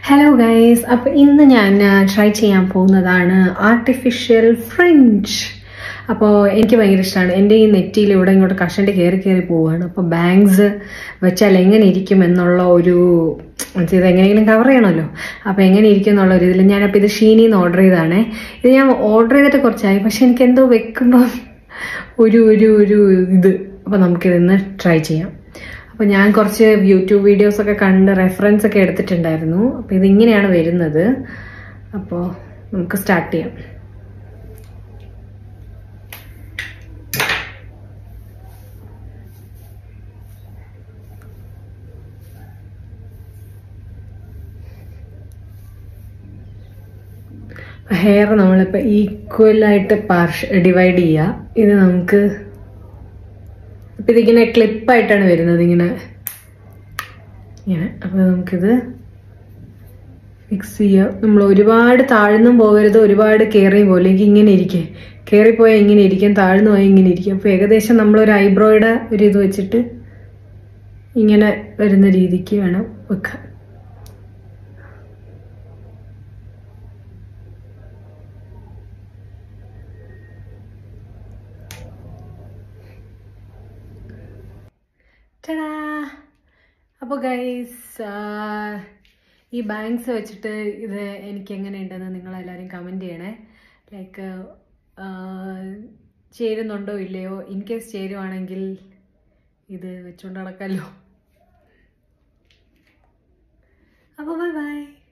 hello guys അപ്പോൾ ഇന്ന് ഞാൻ ട്രൈ ചെയ്യാൻ പോകുന്നതാണ് ആർട്ടിഫിഷ്യൽ ഫ്രിഞ്ച് അപ്പോൾ എനിക്ക് ഭയങ്കര ഇഷ്ടമാണ് എൻ്റെ ഈ നെറ്റിയിൽ ഇവിടെ ഇങ്ങോട്ട് കഷണ്ടി കയറി കയറി പോവുകയാണ് അപ്പോൾ ബാങ്ക്സ് വെച്ചാൽ എങ്ങനെ ഇരിക്കും എന്നുള്ള ഒരു ഇത് എങ്ങനെയെങ്കിലും കവർ ചെയ്യണമല്ലോ അപ്പോൾ എങ്ങനെ ഇരിക്കും എന്നുള്ള ഒരു ഇതിൽ ഞാനപ്പോൾ ഇത് ഷീനിൽ നിന്ന് ഓർഡർ ചെയ്തതാണേ ഇത് ഞാൻ ഓർഡർ ചെയ്തിട്ട് കുറച്ചായി പക്ഷെ എനിക്ക് എന്തോ വെക്കുമ്പോൾ ഒരു ഒരു ഒരു ഇത് അപ്പോൾ നമുക്കിതൊന്ന് ട്രൈ ചെയ്യാം അപ്പോൾ ഞാൻ കുറച്ച് യൂട്യൂബ് വീഡിയോസ് ഒക്കെ കണ്ട് റെഫറൻസ് ഒക്കെ എടുത്തിട്ടുണ്ടായിരുന്നു അപ്പോൾ ഇതിങ്ങനെയാണ് വരുന്നത് അപ്പോൾ നമുക്ക് സ്റ്റാർട്ട് ചെയ്യാം ഹെയർ നമ്മളിപ്പോൾ ഈക്വലായിട്ട് പാർഷ ഡിവൈഡ് ചെയ്യുക ഇത് നമുക്ക് ഇപ്പം ഇതിങ്ങനെ ക്ലിപ്പായിട്ടാണ് വരുന്നത് ഇങ്ങനെ ഇങ്ങനെ അപ്പോൾ നമുക്കിത് ഫിക്സ് ചെയ്യാം നമ്മൾ ഒരുപാട് താഴ്ന്നും പോകരുത് ഒരുപാട് കയറിയും പോലെ എനിക്ക് ഇങ്ങനെ ഇരിക്കേ കയറിപ്പോയാൽ ഇങ്ങനെ ഇരിക്കും താഴ്ന്നു പോയാൽ ഇങ്ങനെ ഇരിക്കും അപ്പോൾ ഏകദേശം നമ്മളൊരു ഐബ്രോയുടെ ഒരു ഇത് വെച്ചിട്ട് ഇങ്ങനെ വരുന്ന രീതിക്ക് വേണം വെക്കാൻ ടടാ അപ്പോൾ ഗൈസ് ഈ ബാങ്ക്സ് വെച്ചിട്ട് ഇത് എനിക്ക് എങ്ങനെയുണ്ടെന്ന് നിങ്ങളെല്ലാവരും കമൻറ്റ് ചെയ്യണേ ലൈക്ക് ചേരുന്നുണ്ടോ ഇല്ലയോ ഇൻ കേസ് ചേരുവാണെങ്കിൽ ഇത് വെച്ചുകൊണ്ട് നടക്കാമല്ലോ അപ്പോൾ ബൈ ബൈ